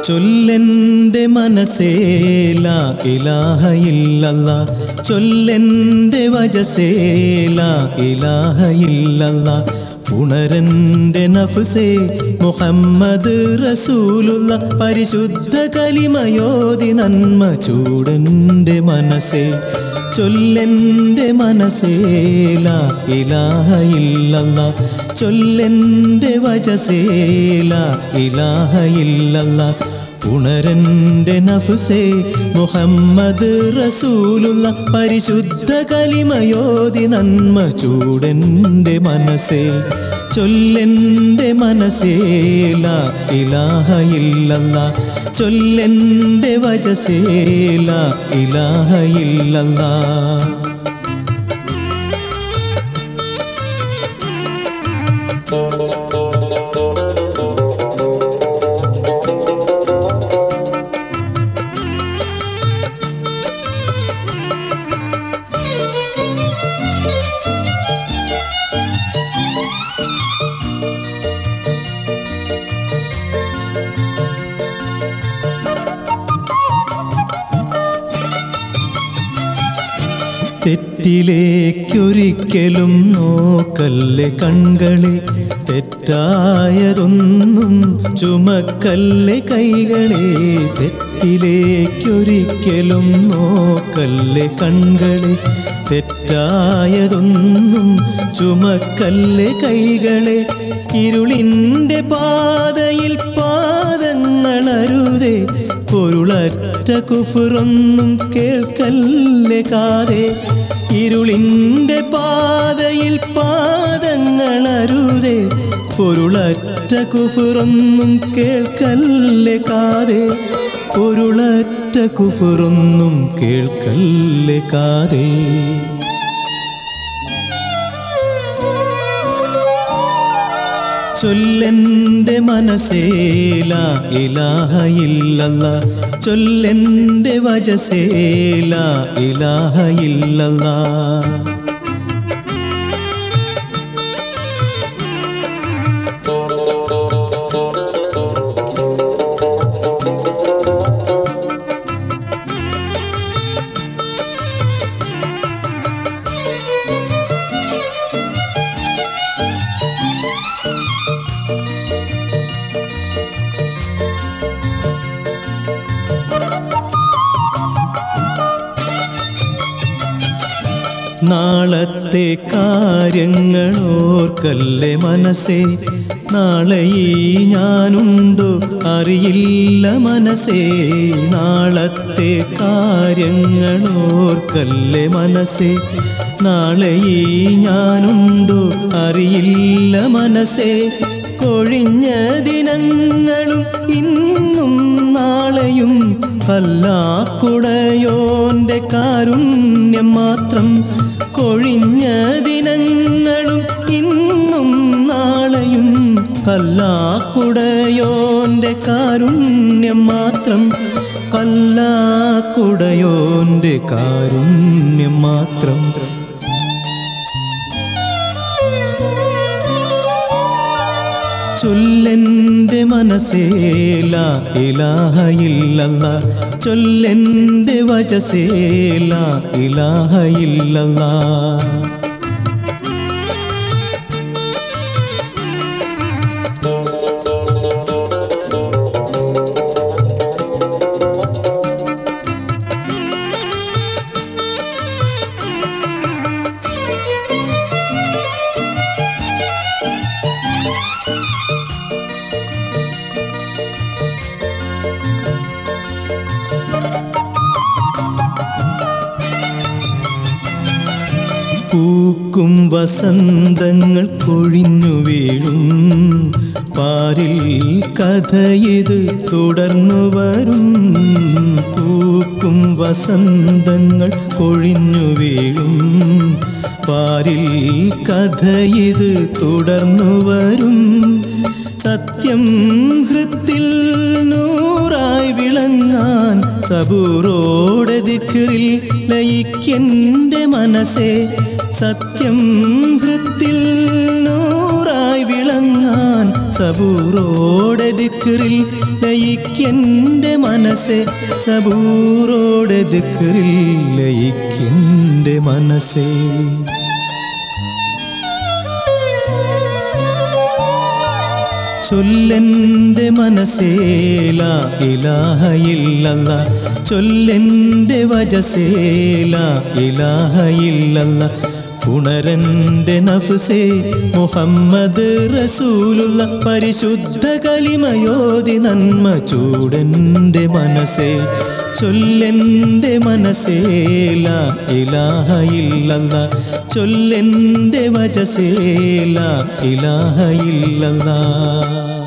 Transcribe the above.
ചൊല്ലെൻ്റെ മനസ്സേല ഇലാഹ ഇല്ലല്ല ചൊല്ലെൻ്റെ വജസേല ഇലാഹ ഇല്ലല്ല ഉണരൻ്റെ നഫ്സേ മുഹമ്മദ് റസൂലുള്ള പരിശുദ്ധ കലിമയോതി നന്മ ചൂടൻ്റെ മനസ്സേ ചൊല്ലെൻ്റെ മനസ്സേല ഇലാഹ ഇല്ലല്ല ചൊല്ലെൻ്റെ വജസേല ഇലാഹ ഇല്ലല്ല ഉണരൻ്റെ നഫ്സേ മുഹമ്മദ് റസൂലുള്ള പരിശുദ്ധ കലിമയോതി നന്മ ചൂടൻ്റെ മനസ്സേ ചൊല്ലെൻ്റെ മനസ്സേല ഇലാഹ ഇല്ലല്ല ചൊല്ലെൻ്റെ വജസേല ഇലാഹ ഇല്ലല്ല തെറ്റിലേക്കൊരിക്കലും നോക്കല്ലേ കൺകളെ തെറ്റായതൊന്നും ചുമക്കല്ലേ കൈകളെ തെറ്റിലേക്കൊരിക്കലും നോക്കല്ലേ കൺകളെ തെറ്റായതൊന്നും ചുമക്കല്ലേ കൈകളെ ഇരുളിൻ്റെ പാതയിൽ പാദങ്ങളരുതേ പൊരുളറ്റ കുഫുറൊന്നും കേൾക്കല്ലേ കാതെ ഇരുളിൻ്റെ പാതയിൽ പാദങ്ങളരുതേ പൊരുളറ്റ കുഫുറൊന്നും കേൾക്കല്ലേ കാതെ പൊരുളറ്റ കുഫുറൊന്നും കേൾക്കല്ലേ കാതെ ചൊല്ലെൻ്റെ മനസ്സേല ഇലാഹ ഇല്ലല്ല ചൊല്ലെൻ്റെ വജസേല ഇലാഹ ഇല്ലല്ല നാളത്തെ കാര്യങ്ങൾ ഓർക്കല്ലേ മനസ്സേ നാളെ ഈ ഞാനുണ്ടോ അറിയില്ല മനസ്സേ നാളത്തെ കാര്യങ്ങൾ ഓർക്കല്ലേ മനസ്സേ നാളെ ഈ ഞാനുണ്ടോ അറിയില്ല മനസ്സേ കൊഴിഞ്ഞ ദിനങ്ങളും ഇന്നും നാളെയും കല്ലാക്കുടയോന്റെ കാരുണ്യം മാത്രം കൊഴിഞ്ഞ ദിനങ്ങളും ഇന്നും നാളെയും കല്ലാക്കുടയോന്റെ കാരുണ്യം മാത്രം കല്ലാക്കുടയോന്റെ കാരുണ്യം മാത്രം ചൊല്ലെൻ്റെ മനസ്സേല ഇലാഹ ഇല്ലല്ല ചൊല്ലെൻ്റെ വജസേല ഇലാഹ ഇല്ലല്ല പൂക്കും വസന്തങ്ങൾ കൊഴിഞ്ഞു വീഴും പാരിൽ കഥയിത് തുടർന്നു വരും പൂക്കും വസന്തങ്ങൾ കൊഴിഞ്ഞു വീഴും പാരിൽ കഥയിത് തുടർന്നു വരും സത്യം ഹൃത്തിൽ നൂറായി വിളങ്ങാൻ സബൂറോടെ ദിക്റിൽ ലയിക്കെൻ്റെ മനസ്സേ സത്യം ഹൃത്തിൽ നൂറായി വിളങ്ങാൻ സബൂറോടെ ദിക്റിൽ ലയിക്കെൻ്റെ മനസ്സെ സബൂറോടെ ദിക്റിൽ ലയിക്കെൻ്റെ മനസ്സേ ചൊല്ലെൻ്റെ മനസ്സേല ഇലാഹയില്ലല്ല ചൊല്ലെൻ്റെ വജസേല ഇലാഹയില്ലല്ല ഉണരൻ്റെ നഫ്സേ മുഹമ്മദ് റസൂലുള്ള പരിശുദ്ധ കലിമയോതി നന്മ ചൂടൻ്റെ മനസ്സേ ചൊല്ലെൻ്റെ മനസ്സേല ഇലാഹയില്ലല്ല ചൊല്ലെൻ്റെ വജസേല ഇലാഹയില്ലല്ല